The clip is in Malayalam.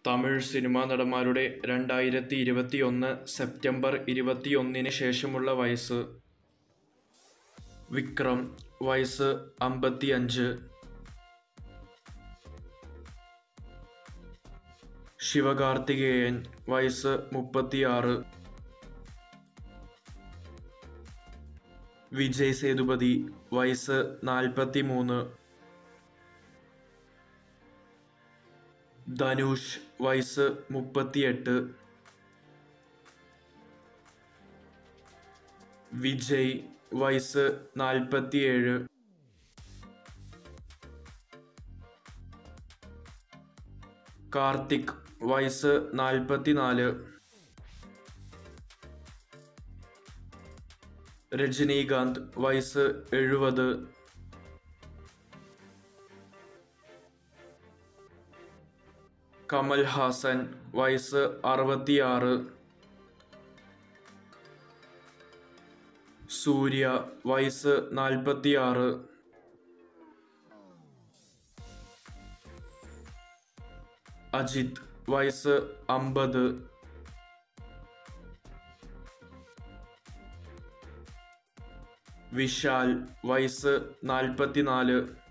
തമിഴ് സിനിമാ നടന്മാരുടെ രണ്ടായിരത്തി ഇരുപത്തിയൊന്ന് സെപ്റ്റംബർ ഇരുപത്തിയൊന്നിന് ശേഷമുള്ള വയസ്സ് വിക്രം വയസ്സ് അമ്പത്തിയഞ്ച് ശിവകാർത്തികേയൻ വയസ്സ് മുപ്പത്തിയാറ് വിജയ് സേതുപതി വയസ്സ് നാൽപ്പത്തിമൂന്ന് ധനുഷ് വയസ്സ് മുപ്പത്തിയെട്ട് വിജയ് വയസ്സ് നാൽപ്പത്തിയേഴ് കാർത്തിക് വയസ്സ് നാൽപ്പത്തിനാല് രജനീകാന്ത് വയസ്സ് എഴുപത് കമൽ ഹാസൻ വയസ്സ് അറുപത്തിയാറ് സൂര്യ വയസ്സ് നാൽപ്പത്തിയാറ് അജിത് വയസ്സ് അമ്പത് വിശാൽ വയസ്സ് നാൽപ്പത്തിനാല്